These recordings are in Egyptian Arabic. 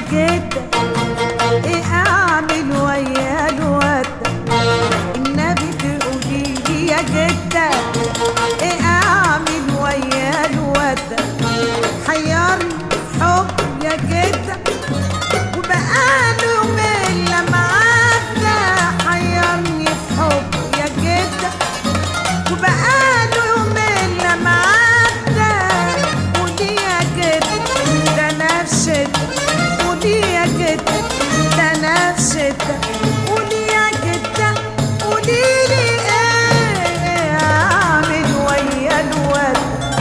جدة ايه اعمل ويا الواد النبي تقولي لي يا جدة ايه اعمل ويا الواد حيرني حب يا جدة وبقاله يومين لما عدى حيرني في حب يا جدة وبقاله يومين لما عدى قولي يا جدة ده نفشت قولي يا جدة ده نفشت قولي يا جدة قولي لي ايه اعمل ويا الواد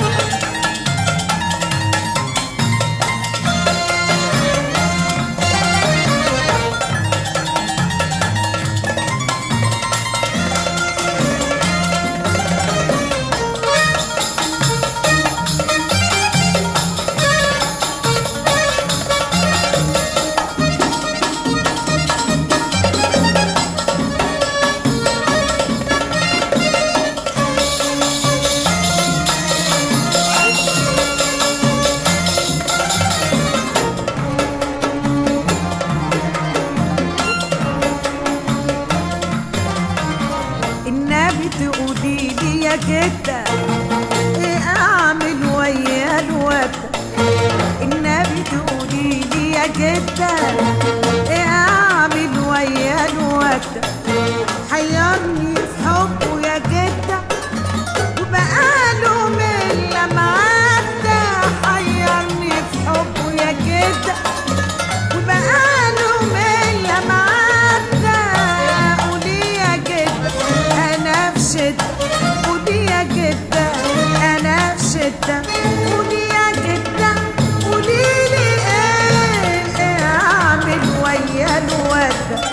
النبي تقولي لي يا جدة ايه اعمل ويا الواد النبي تقولي لي يا جدة ايه اعمل ويا الواد حيرني في حبه يا جدة وبقاله من لما عدى حيرني في حبه يا جدة وبقاله من لما عدى قولي يا جدة أنا في شدة قولي يا جدة أنا في شدة قولي يا جدة قولي لي إيه إيه أعمل ويا الواد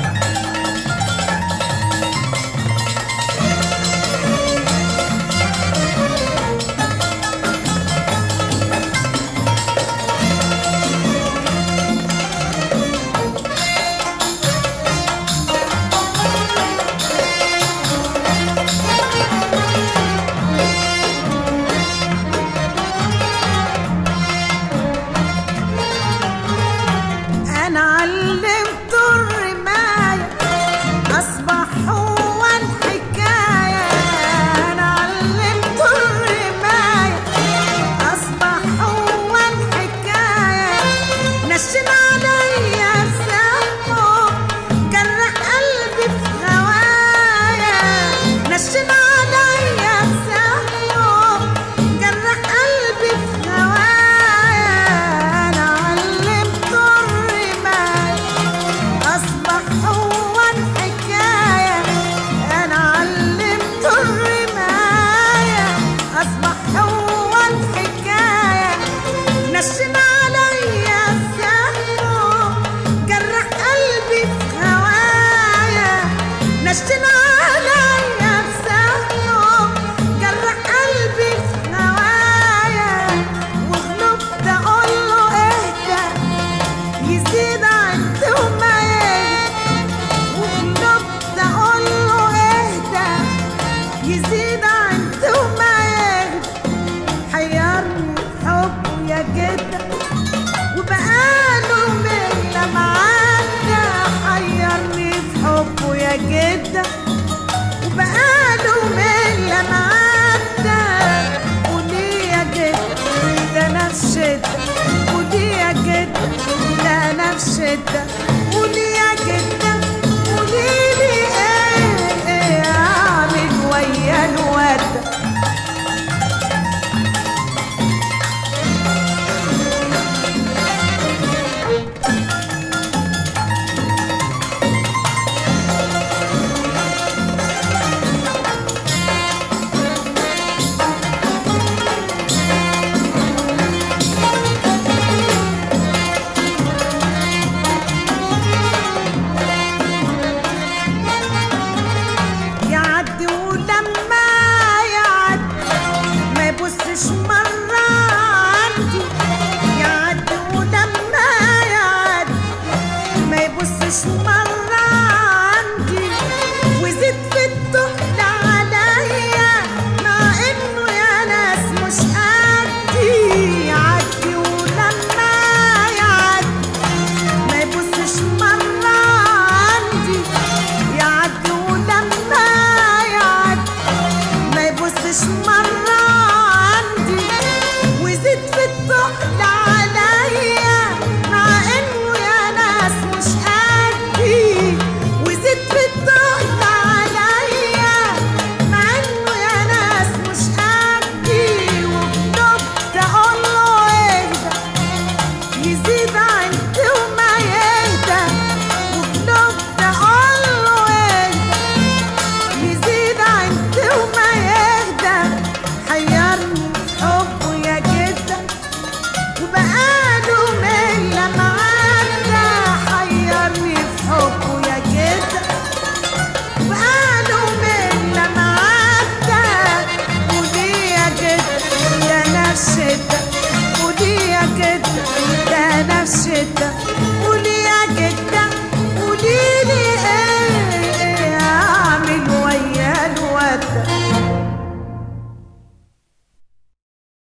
أنا علمت الرماية أصبح هو الحكاية أنا علمت الرماية أصبح هو الحكاية نشن عليا سمه جرح قلبي في هوايا نشن عليا سمه جرح قلبي في هوايا أنا علمت الرماية أصبح هو الحكاية أنا علمت الرماية أصبح هو الحكاية نشن عليا سهمه جرح قلبي في هوايا نشن عليا سهمه جرح قلبي في هوايا وغلبت أقول له اهدى يزيد عن وما يهدى وغلبت اقول له اهدى يزيد عن وما يهدى حيرني في حبه يا جدة وبقاله من لما عدى حيرني في حبه يا جدة وبقاله من لما عدى قولي يا جدة ده انا في شدة قولي يا جدة ده انا في شدة قولي يا جدة قولي لي ايه ايه اعمل ويا الواد يعدي ولما يعدي ما يبصش مرة عندي يعدي ولما يعدي ما يبصش مرة